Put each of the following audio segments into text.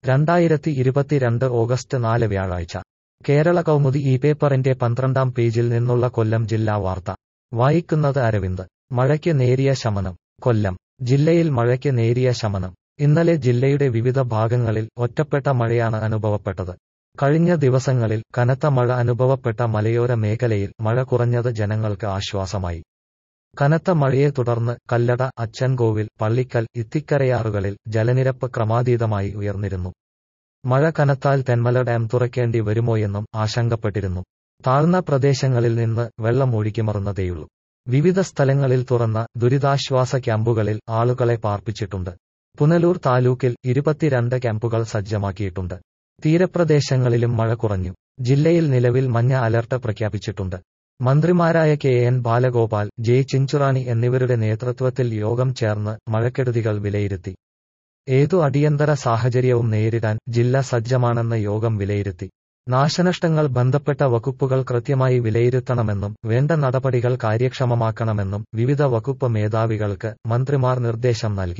രണ്ടായിരത്തി ഇരുപത്തിരണ്ട് ഓഗസ്റ്റ് നാല് വ്യാഴാഴ്ച കേരള കൗമുദി ഈ പേപ്പറിന്റെ പന്ത്രണ്ടാം പേജിൽ നിന്നുള്ള കൊല്ലം ജില്ലാ വാർത്ത വായിക്കുന്നത് അരവിന്ദ് മഴയ്ക്ക് നേരിയ ശമനം കൊല്ലം ജില്ലയിൽ മഴയ്ക്ക് നേരിയ ശമനം ഇന്നലെ ജില്ലയുടെ വിവിധ ഭാഗങ്ങളിൽ ഒറ്റപ്പെട്ട മഴയാണ് അനുഭവപ്പെട്ടത് കഴിഞ്ഞ ദിവസങ്ങളിൽ കനത്ത മഴ അനുഭവപ്പെട്ട മലയോര മേഖലയിൽ മഴ കുറഞ്ഞത് ജനങ്ങൾക്ക് ആശ്വാസമായി കനത്ത മഴയെ തുടർന്ന് കല്ലട അച്ചൻകോവിൽ പള്ളിക്കൽ ഇത്തിക്കരയാറുകളിൽ ജലനിരപ്പ് ക്രമാതീതമായി ഉയർന്നിരുന്നു മഴ കനത്താൽ തെന്മല ഡാം തുറക്കേണ്ടി വരുമോയെന്നും ആശങ്കപ്പെട്ടിരുന്നു താഴ്ന്ന പ്രദേശങ്ങളിൽ നിന്ന് വെള്ളം ഒഴുകിമറുന്നതേയുള്ളൂ വിവിധ സ്ഥലങ്ങളിൽ തുറന്ന ദുരിതാശ്വാസ ക്യാമ്പുകളിൽ ആളുകളെ പാർപ്പിച്ചിട്ടുണ്ട് പുനലൂർ താലൂക്കിൽ ഇരുപത്തിരണ്ട് ക്യാമ്പുകൾ സജ്ജമാക്കിയിട്ടുണ്ട് തീരപ്രദേശങ്ങളിലും മഴ കുറഞ്ഞു ജില്ലയിൽ നിലവിൽ മഞ്ഞ അലർട്ട് പ്രഖ്യാപിച്ചിട്ടുണ്ട് മന്ത്രിമാരായ K N Balagopal J Chinchurani എന്നിവരുടെ നേതൃത്വത്തിൽ യോഗം ചേർന്ന് മഴക്കെടുതികൾ വിലയിരുത്തി ഏതു അടിയന്തര സാഹചര്യവും നേരിടാൻ ജില്ല സജ്ജമാണെന്ന് യോഗം വിലയിരുത്തി നാശനഷ്ടങ്ങൾ ബന്ധപ്പെട്ട വകുപ്പുകൾ കൃത്യമായി വിലയിരുത്തണമെന്നും വേണ്ട നടപടികൾ കാര്യക്ഷമമാക്കണമെന്നും വിവിധ വകുപ്പ് മേധാവികൾക്ക് മന്ത്രിമാർ നിർദ്ദേശം നൽകി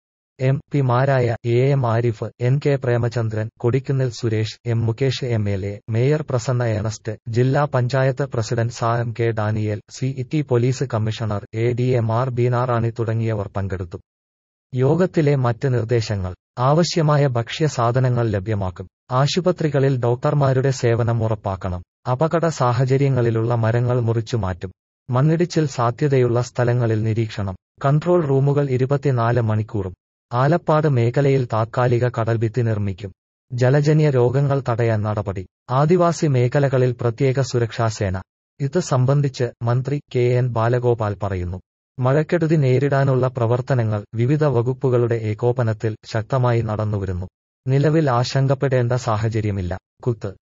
എം പിമാരായ A M Arif N K Premachandran Kodikunnil Suresh M Mukesh M L A mayor Prasanna Ernest ജില്ലാ പഞ്ചായത്ത് പ്രസിഡന്റ് സാ M K Daniel C E police commissioner A D M R Beenarani തുടങ്ങിയവർ പങ്കെടുത്തു യോഗത്തിലെ മറ്റ് നിർദ്ദേശങ്ങൾ ആവശ്യമായ ഭക്ഷ്യ സാധനങ്ങൾ ലഭ്യമാക്കും ആശുപത്രികളിൽ ഡോക്ടർമാരുടെ സേവനം ഉറപ്പാക്കണം അപകട സാഹചര്യങ്ങളിലുള്ള മരങ്ങൾ മുറിച്ചു മാറ്റും മണ്ണിടിച്ചിൽ സാധ്യതയുള്ള സ്ഥലങ്ങളിൽ നിരീക്ഷണം കൺട്രോൾ റൂമുകൾ ഇരുപത്തിനാല് മണിക്കൂറും ആലപ്പാട് മേഖലയിൽ താത്കാലിക കടൽഭിത്തി നിർമ്മിക്കും ജലജന്യ രോഗങ്ങൾ തടയാൻ നടപടി ആദിവാസി മേഖലകളിൽ പ്രത്യേക സുരക്ഷാസേന ഇത് സംബന്ധിച്ച് മന്ത്രി കെ എൻ ബാലഗോപാൽ പറയുന്നു മഴക്കെടുതി നേരിടാനുള്ള പ്രവർത്തനങ്ങൾ വിവിധ വകുപ്പുകളുടെ ഏകോപനത്തിൽ ശക്തമായി നടന്നുവരുന്നു നിലവിൽ ആശങ്കപ്പെടേണ്ട സാഹചര്യമില്ല കുത്ത്